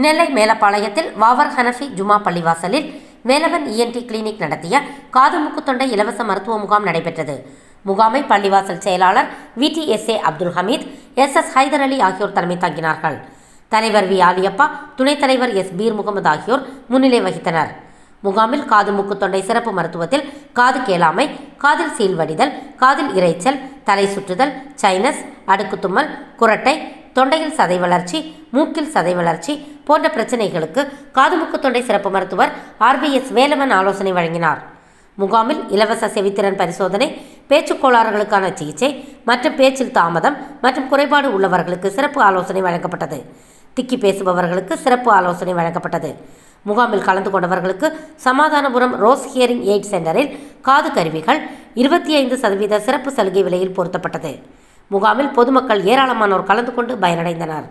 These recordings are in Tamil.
நெல்லை மேலப்பாளையத்தில் வாவர் ஹனஃபி ஜுமா பள்ளிவாசலில் வேலவன் இஎன்டி கிளினிக் நடத்திய காது மூக்கு தொண்டை இலவச மருத்துவ முகாம் நடைபெற்றது முகாமை பள்ளிவாசல் செயலாளர் VDSA Abdul Hameed S S Haider Ali ஆகியோர் தலைமை தாங்கினார்கள் தலைவர் வி ஆலியப்பா துணைத் தலைவர் எஸ் பீர் முகமது ஆகியோர் முன்னிலை வகித்தனர் முகாமில் காது மூக்கு தொண்டை சிறப்பு மருத்துவத்தில் காது கேளாமை காதில் சீல்வடிதல் காதில் இரைச்சல் தலை சுற்றுதல் சைனஸ் அடுக்கு தும்மல் குரட்டை தொண்டையில் சதை வளர்ச்சி மூக்கில் சதை வளர்ச்சி போன்ற பிரச்சனைகளுக்கு காது மூக்கு தொண்டை சிறப்பு மருத்துவர் ஆர்பிஎஸ் வேலவன் ஆலோசனை வழங்கினார் முகாமில் இலவச செவித்திறன் பரிசோதனை பேச்சுக் கோளாறுகளுக்கான சிகிச்சை மற்றும் பேச்சில் தாமதம் மற்றும் குறைபாடு உள்ளவர்களுக்கு சிறப்பு ஆலோசனை வழங்கப்பட்டது திக்கி பேசுபவர்களுக்கு சிறப்பு ஆலோசனை வழங்கப்பட்டது முகாமில் கலந்து கொண்டவர்களுக்கு சமாதானபுரம் ரோஸ் ஹியரிங் எய்ட் சென்டரில் காது கருவிகள் இருபத்தி ஐந்து சதவீத சிறப்பு சலுகை விலையில் பொருத்தப்பட்டது முகாமில் பொதுமக்கள் ஏராளமானோர் கலந்து கொண்டு பயனடைந்தனர்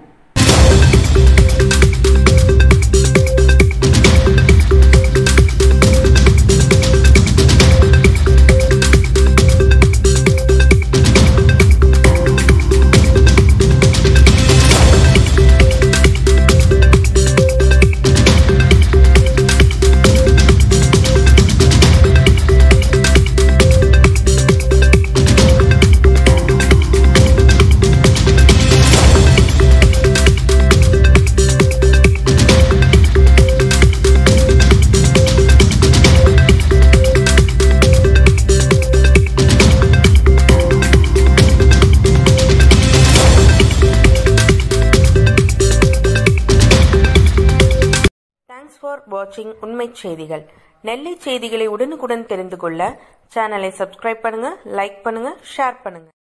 தேங்க்ஸ் ஃபார் வாட்சிங் உண்மை செய்திகள் நெல்லை செய்திகளை உடனுக்குடன் தெரிந்து கொள்ள சேனலை சப்ஸ்கிரைப் பண்ணுங்க லைக் பண்ணுங்க ஷேர் பண்ணுங்க